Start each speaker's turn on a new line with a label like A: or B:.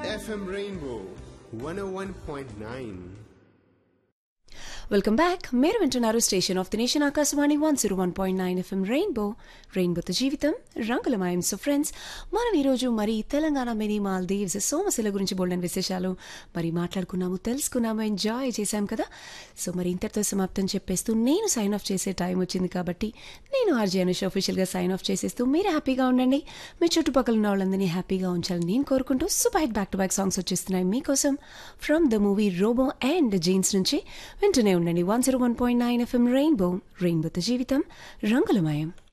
A: FM Rainbow 101.9.
B: Welcome back మీరు వింటున్నారు station of the nation Akashvani one zero one point nine FM Rainbow రెయిన్బోతో జీవితం రంగులమయం సో ఫ్రెండ్స్ మనం ఈరోజు మరి తెలంగాణ మినీ మాల్దీవ్స్ సోమశిల గురించి బోల్డెన్ విశేషాలు మరి మాట్లాడుకున్నాము తెలుసుకున్నాము ఎంజాయ్ చేశాం కదా సో మరి ఇంతటితో సమాప్తం చెప్పేస్తూ నేను సైన్ ఆఫ్ చేసే టైం వచ్చింది కాబట్టి నేను ఆర్జే అనుష అఫీషియల్గా సైన్ ఆఫ్ చేసేస్తూ మీరు హ్యాపీగా ఉండండి మీ చుట్టుపక్కల ఉన్న వాళ్ళందరినీ హ్యాపీగా ఉంచాలని నేను కోరుకుంటూ super hit back to back songs వచ్చేస్తున్నాయి మీకోసం from the movie Robo and Jeans నుంచి వింటూనే ఉండండి one zero one point nine FM Rainbow రెయిన్బోతో జీవితం రంగులమయం